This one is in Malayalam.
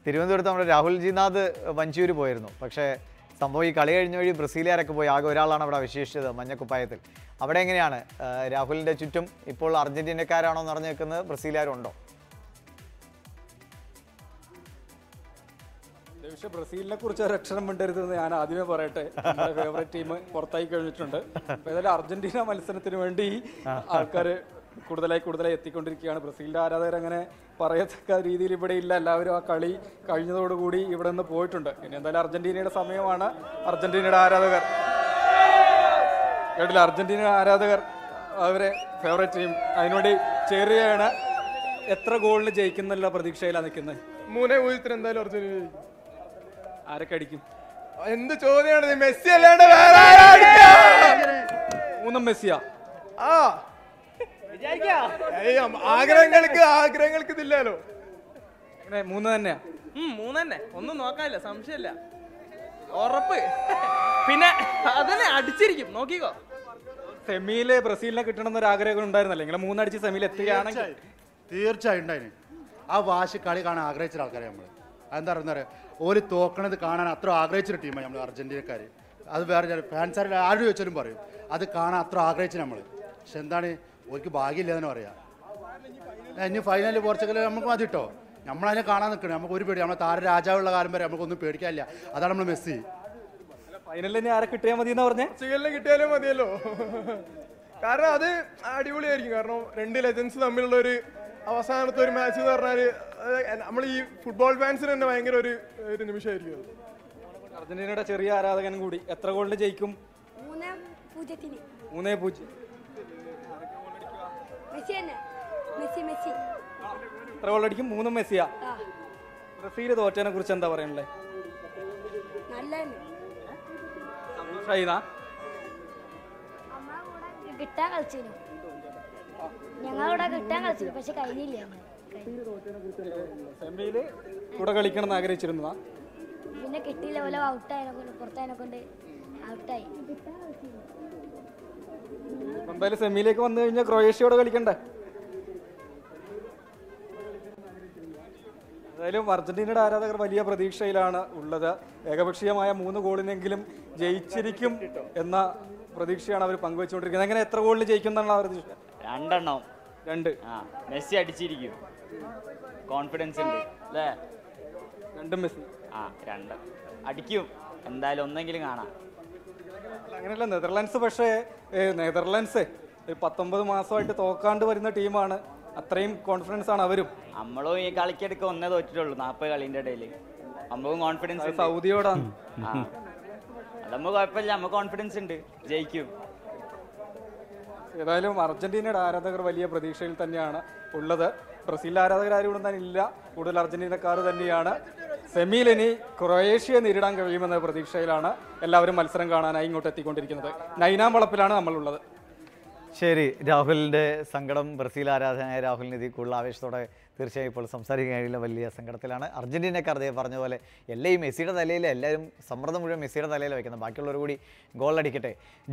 തിരുവനന്തപുരത്ത് നമ്മുടെ രാഹുൽ ജിനാഥ് വഞ്ചിയൂർ പോയിരുന്നു പക്ഷേ സംഭവം ഈ കളി കഴിഞ്ഞ വഴി ബ്രസീലുകാരൊക്കെ പോയി ആകെ ഒരാളാണ് അവിടെ അവശേഷിച്ചത് മഞ്ഞക്കുപ്പായത്തിൽ അവിടെ എങ്ങനെയാണ് ആ, രാഹുലിൻ്റെ ചുറ്റും ഇപ്പോൾ അർജന്റീനക്കാരാണോ നിറഞ്ഞു നിൽക്കുന്നത് ബ്രസീലുകാരുണ്ടോ പക്ഷേ ബ്രസീലിനെ കുറിച്ച് ഒരു അക്ഷരം മിണ്ടരുതെന്ന് ഞാൻ ആദ്യമേ പറയട്ടെ നമ്മുടെ ഫേവറേറ്റ് ടീം പുറത്തായി കഴിഞ്ഞിട്ടുണ്ട് അപ്പൊ ഏതായാലും അർജന്റീന മത്സരത്തിന് വേണ്ടി ആൾക്കാർ കൂടുതലായി കൂടുതലായി എത്തിക്കൊണ്ടിരിക്കുകയാണ് ബ്രസീലിന്റെ ആരാധകർ അങ്ങനെ പറയത്തക്ക രീതിയിൽ ഇവിടെ ഇല്ല എല്ലാവരും ആ കളി കഴിഞ്ഞതോടുകൂടി ഇവിടെ നിന്ന് പോയിട്ടുണ്ട് ഇനി എന്തായാലും അർജന്റീനയുടെ സമയമാണ് അർജന്റീനയുടെ ആരാധകർ കേട്ടില്ല അർജന്റീന ആരാധകർ അവരെ ഫേവറേറ്റ് ടീം അതിനുവേണ്ടി ചേരുകയാണ് എത്ര ഗോളിന് ജയിക്കുന്നുള്ള പ്രതീക്ഷയിലാണ് നിൽക്കുന്നത് മൂന്നേ പൂജ്യത്തിന് എന്തായാലും അർജന്റീന ജയിക്കും. ആരൊക്കെ അടിക്കും എന്ത് ചോദ്യമാണ് ഇത്? മെസ്സി അല്ലാണ്ട് വേറെ ആരാ അടിക്കുക? മൂന്നും മെസ്സിയാ ആ ഏയ് അമ്മ, ആഗ്രഹങ്ങൾക്ക് ആഗ്രഹങ്ങൾക്ക് ഇതില്ലല്ലോ അങ്ങനെ മൂന്ന് തന്നെയാ ഉം, മൂന്നെന്നെ ഒന്നും നോക്കാനില്ല സംശയമില്ല ഉറപ്പ് പിന്നെ അതന്നെ അടിച്ചിരിക്കും നോക്കിക്കോ സെമിയില് ബ്രസീലിനെ കിട്ടണം എന്നൊരു ആഗ്രഹം ഉണ്ടായിരുന്നല്ലോ ഇങ്ങനെ മൂന്നടിച്ച് സെമിയിൽ എത്തുകയാണെങ്കിൽ തീർച്ചയായും ഉണ്ടായിന് ആ വാശി കളി കാണാൻ ആഗ്രഹിച്ച ആൾക്കാരെ നമ്മൾ അതെന്താ പറയുന്നത് അറിയാം ഓല് തോക്കണത് കാണാൻ അത്ര ആഗ്രഹിച്ചൊരു ടീമാണ് നമ്മൾ അർജന്റീനക്കാർ അത് വേറെ ഫാൻസാർ ആരും ചോദിച്ചാലും പറയും അത് കാണാൻ അത്ര ആഗ്രഹിച്ചു നമ്മൾ പക്ഷെ എന്താണ് ഓർക്ക് ഭാഗ്യമില്ല എന്ന് പറയാം ഏ, ഇനി ഫൈനലിൽ പോർച്ചുഗൽ നമുക്ക് മതി കേട്ടോ നമ്മളതിനെ കാണാൻ നിൽക്കണം നമുക്ക് ഒരു പേടി നമ്മളെ താര രാജാവുള്ള കാലം വരെ നമുക്കൊന്നും പേടിക്കാനില്ല അതാണ് നമ്മൾ മെസ്സി ഫൈനലിൽ ഇനി ആരെ കിട്ടിയാൽ മതി എന്ന് പറഞ്ഞേ പോർച്ചുഗലിനെ കിട്ടിയാലും മതിയല്ലോ കാരണം അത് അടിപൊളിയായിരിക്കും കാരണം രണ്ട് ലെജൻസ് തമ്മിലുള്ള ഒരു അവസാനത്തെ ഒരു മാച്ച് എന്ന് പറഞ്ഞാല് നമ്മൾ ഈ ഫുട്ബോൾ ഫാൻസിന് തന്നെ ഭയങ്കര ഒരു ഒരു നിമിഷമായിരിക്കും അത് അർജന്റീനയുടെ ചെറിയ ആരാധകനും കൂടി എത്ര ഗോളിന് ജയിക്കും മൂന്ന് പൂജ്യത്തിന് മൂന്നേ പൂജ്യം മെസ്സി തന്നെ മെസ്സി മെസ്സി എത്ര ഗോൾ അടിക്കും മൂന്നും മെസ്സിയാ ആ ബ്രസീൽ തോറ്റതിനെ കുറിച്ച് എന്താ പറയണല്ലേ നല്ല തന്നെ ഷൈന നമ്മളെ കൂടെ കിട്ടാൻ കളിച്ചിരുന്നു ഞങ്ങളിവിടെ കിട്ടാൻ കളിച്ചിരുന്നു പക്ഷെ കഴിഞ്ഞില്ല സെമിയിൽ കൂടെ കളിക്കണം എന്ന് ആഗ്രഹിച്ചിരുന്നതാ പിന്നെ കിട്ടിയില്ല പോലെ ഔട്ടായതിനെ കൊണ്ട് പുറത്തായതിനെ കൊണ്ട് ഔട്ടായി അപ്പൊ എന്തായാലും സെമിയിലേക്ക് വന്നു കഴിഞ്ഞാൽ ക്രൊയേഷ്യയോട് കളിക്കണ്ടേ എന്തായാലും അർജന്റീനയുടെ ആരാധകർ വലിയ പ്രതീക്ഷയിലാണ് ഉള്ളത് ഏകപക്ഷീയമായ മൂന്ന് ഗോളിനെങ്കിലും ജയിച്ചിരിക്കും എന്ന പ്രതീക്ഷയാണ് അവർ പങ്കുവെച്ചുകൊണ്ടിരിക്കുന്നത് എങ്ങനെ എത്ര ഗോളിന് ജയിക്കും എന്നുള്ള പ്രതീക്ഷ രണ്ടെണ്ണം രണ്ട് ആ മെസ്സി അടിച്ചിരിക്കും കോൺഫിഡൻസ് ഉണ്ട് അല്ലേ രണ്ടും മെസ്സി ആ രണ്ട് അടിക്കും എന്തായാലും ഒന്നെങ്കിലും കാണാം അങ്ങനെയല്ല നെതർലാൻഡ്സ് പക്ഷേ ഏ, നെതർലാൻഡ്സ് ഒരു പത്തൊമ്പത് മാസമായിട്ട് തോക്കാണ്ട് വരുന്ന ടീമാണ് അത്രയും കോൺഫിഡൻസ് ആണ് അവരും നമ്മളും ഈ കളിക്കെടുക്ക ഒന്നേ തോറ്റിട്ടുള്ളൂ നാൽപ്പത് കളീൻ്റെ ഇടയിൽ നമ്മളും കോൺഫിഡൻസ് അത് സൗദിയോടാണ് ആ അതമ്മ കുഴപ്പമില്ല നമ്മ കോൺഫിഡൻസ് ഉണ്ട് ജയിക്കും ഏതായാലും അർജന്റീനയുടെ ആരാധകർ വലിയ പ്രതീക്ഷയിൽ തന്നെയാണ് ഉള്ളത് ബ്രസീൽ ആരാധകർ ആരും ഇവിടെ തന്നെ ഇല്ല കൂടുതൽ അർജന്റീനക്കാർ തന്നെയാണ് സെമിയിൽ ഇനി ക്രൊയേഷ്യയെ നേരിടാൻ കഴിയുമെന്ന പ്രതീക്ഷയിലാണ് എല്ലാവരും മത്സരം കാണാനായി ഇങ്ങോട്ട് എത്തിക്കൊണ്ടിരിക്കുന്നത് നൈനാം വളപ്പിലാണ് നമ്മളുള്ളത് ശരി രാഹുലിൻ്റെ സങ്കടം ബ്രസീൽ ആരാധകനായ രാഹുലിന് ഇതിൽ കൂടുതൽ ആവേശത്തോടെ തീർച്ചയായും ഇപ്പോൾ സംസാരിക്കാൻ കഴിയില്ല വലിയ സങ്കടത്തിലാണ് അർജന്റീനക്കാർ അതേ പറഞ്ഞ പോലെ എല്ലാം ഈ മെസ്സിയുടെ തലയിൽ എല്ലാവരും സമ്മർദ്ദം മുഴുവൻ മെസ്സിയുടെ തലയിൽ വയ്ക്കുന്നത് ബാക്കിയുള്ളവർ കൂടി ഗോൾ അടിക്കട്ടെ